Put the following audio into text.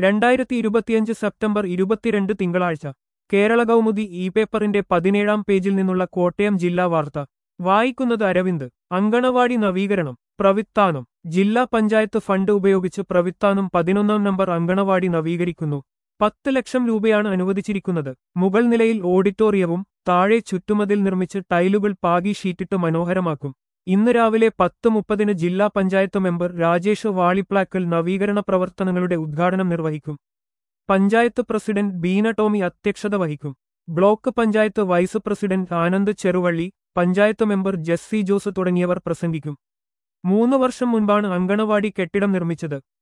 രണ്ടായിരത്തി ഇരുപത്തിയഞ്ച് സെപ്റ്റംബർ ഇരുപത്തിരണ്ട് തിങ്കളാഴ്ച കേരള കൗമുദി ഇ പേപ്പറിന്റെ പതിനേഴാം പേജിൽ നിന്നുള്ള കോട്ടയം ജില്ലാ വാർത്ത വായിക്കുന്നത് അരവിന്ദ് അങ്കണവാടി നവീകരണം പ്രവിത്താനം ജില്ലാ പഞ്ചായത്ത് ഫണ്ട് ഉപയോഗിച്ച് പ്രവിത്താനം പതിനൊന്നാം നമ്പർ അങ്കണവാടി നവീകരിക്കുന്നു പത്ത് ലക്ഷം രൂപയാണ് അനുവദിച്ചിരിക്കുന്നത് മുകൾ നിലയിൽ ഓഡിറ്റോറിയവും താഴെ ചുറ്റുമതിൽ നിർമ്മിച്ച് ടൈലുകൾ പാകി ഷീറ്റിട്ട് മനോഹരമാക്കും ഇന്ന് രാവിലെ പത്ത് മുപ്പതിന് ജില്ലാ പഞ്ചായത്ത് മെമ്പർ രാജേഷ് വാളിപ്ലാക്കൽ നവീകരണ പ്രവർത്തനങ്ങളുടെ ഉദ്ഘാടനം നിർവഹിക്കും പഞ്ചായത്ത് പ്രസിഡന്റ് ബീന ടോമി അധ്യക്ഷത വഹിക്കും block panchayat vice president Anand Cheruvally panchayat member Jessy Jose തുടങ്ങിയവർ പ്രസംഗിക്കും മൂന്ന് വർഷം മുൻപാണ് അങ്കണവാടി കെട്ടിടം നിർമ്മിച്ചത്